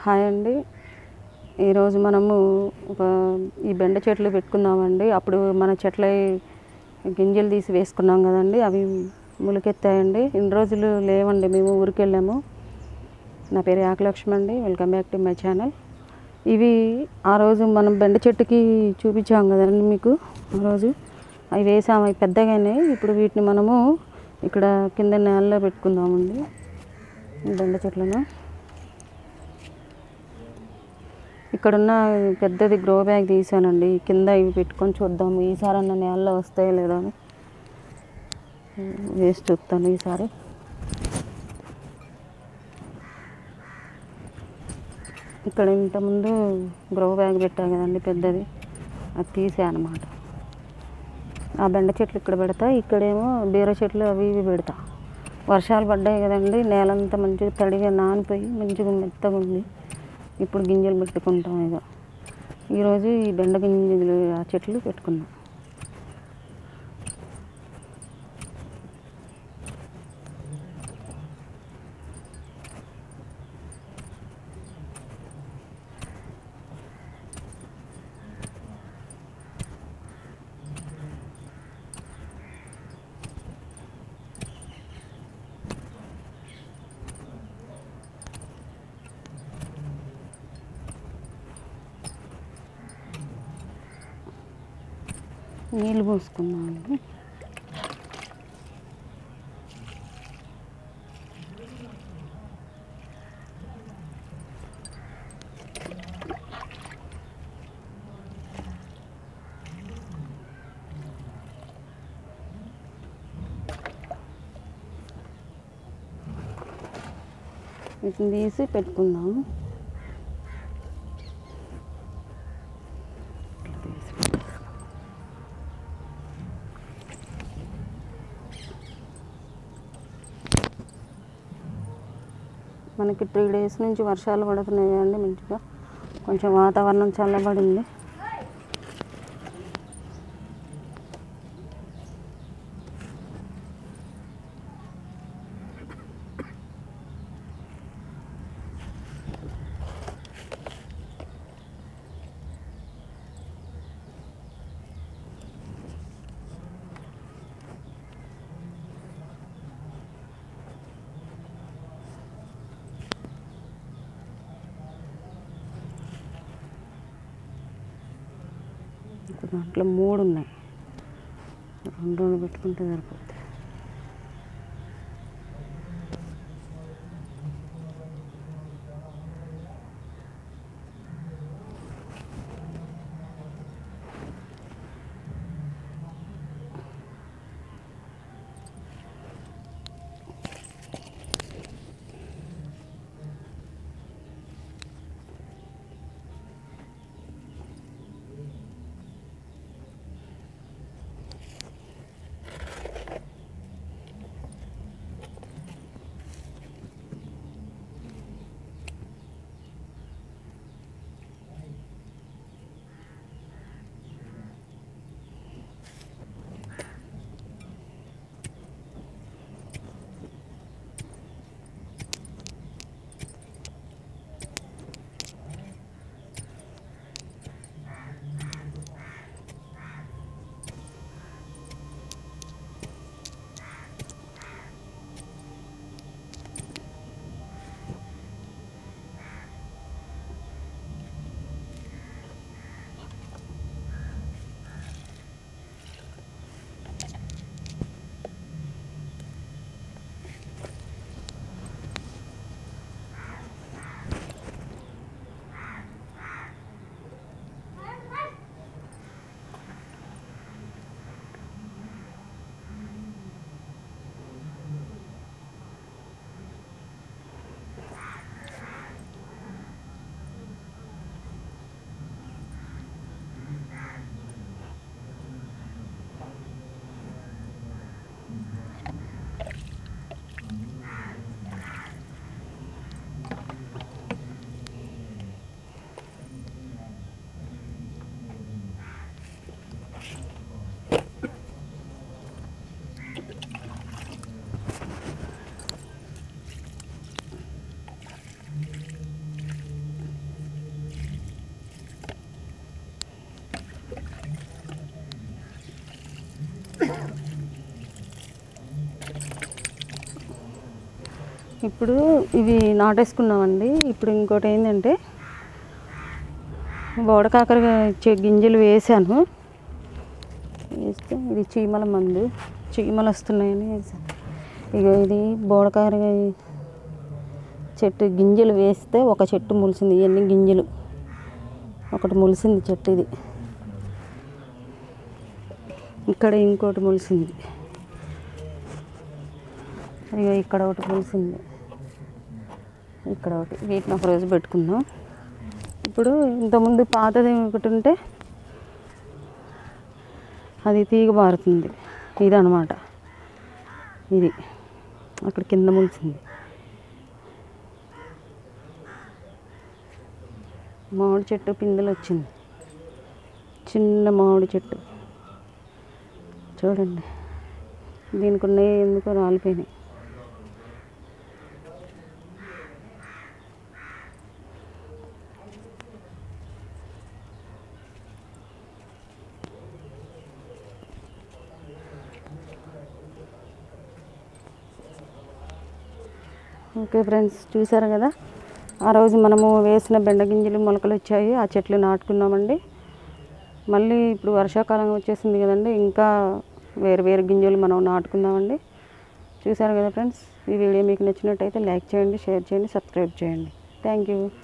Hi అండి ఈరోజు మనము ఒక ఈ బెండ చెట్లు పెట్టుకుందామండి అప్పుడు మన చెట్ల గింజలు తీసి వేసుకున్నాం కదండి అవి మొలకెత్తాయండి ఇన్ని రోజులు లేవండి మేము ఊరికి వెళ్ళాము నా పేరు యాకలక్ష్మి అండి welcome back to my channel ఇవి ఆ రోజు మనం బెండ చెట్టుకి చూపించాం కదండి మీకు ఆ రోజు అవి వేసాము అవి పెద్దగానే ఇప్పుడు వీటిని మనము ఇక్కడ కింద నేలలో పెట్టుకుందామండి ఈ బెండ చెట్లను ఇక్కడున్న పెద్దది గ్రో బ్యాగ్ తీసానండి కింద ఇవి పెట్టుకొని చూద్దాము ఈసారి అన్న నేలలో వస్తాయో లేదో అని వేసి చూస్తాను ఈసారి ఇక్కడ ఇంతకుముందు గ్రో బ్యాగ్ పెట్టా కదండి పెద్దది అది తీసా అనమాట ఆ బెండ చెట్లు ఇక్కడ పెడతా ఇక్కడేమో బీర చెట్లు అవి ఇవి పెడతా వర్షాలు పడ్డాయి కదండి నేలంతా మంచిగా తడిగా నానిపోయి మంచిగా మెత్తగా ఉంది ఇప్పుడు గింజలు పెట్టుకుంటాం ఇక ఈరోజు ఈ బెండ గింజలు ఆ చెట్లు పెట్టుకున్నాం నీళ్ళు పోసుకున్నామండి వీటిని తీసి పెట్టుకుందాము ఇట్లా తీసి పెట్టేసుకుందాం. మనకి త్రీ డేస్ నుంచి వర్షాలు పడుతున్నాయి అండి మంచిగా కొంచెం వాతావరణం చల్లబడింది ఇప్పుడు దాంట్లో మూడు ఉన్నాయి రెండు రెండు పెట్టుకుంటే సరిపోతుంది ఇప్పుడు ఇవి నాటేసుకున్నామండి ఇప్పుడు ఇంకోటి ఏంటంటే బోడకాకరగా చె- గింజలు వేసాను వేస్తే ఇది చీమల మందు చీమలు వస్తున్నాయని వేసాను ఇక ఇది బోడకాకరగా చెట్టు గింజలు వేస్తే ఒక చెట్టు ములిసింది ఇవన్నీ గింజలు ఒకటి ములిసింది చెట్టు ఇది ఇక్కడ ఇంకోటి ములిసింది ఇక ఇక్కడ ఒకటి ములిసింది ఇక్కడ ఒకటి వీటిని ఒక రోజు పెట్టుకుందాం ఇప్పుడు ఇంతకుముందు పాతది ఒకటి ఉంటే అది తీగ బారుతుంది ఇది అనమాట ఇది అక్కడ కింద ములిసింది మామిడి చెట్టు పిందెలు వచ్చింది చిన్న మామిడి చెట్టు చూడండి దీనికి ఉన్నాయి ఎందుకో రాలిపోయినాయి ఓకే ఫ్రెండ్స్ చూసారు కదా ఆ రోజు మనము వేసిన బెండ గింజలు మొలకలు వచ్చాయి ఆ చెట్లు నాటుకున్నామండి మళ్ళీ ఇప్పుడు వర్షాకాలం వచ్చేసింది కదండి ఇంకా వేరు వేరు గింజలు మనం నాటుకుందామండి చూసారు కదా ఫ్రెండ్స్ ఈ వీడియో మీకు నచ్చినట్టయితే లైక్ చేయండి షేర్ చేయండి సబ్స్క్రైబ్ చేయండి థ్యాంక్ యూ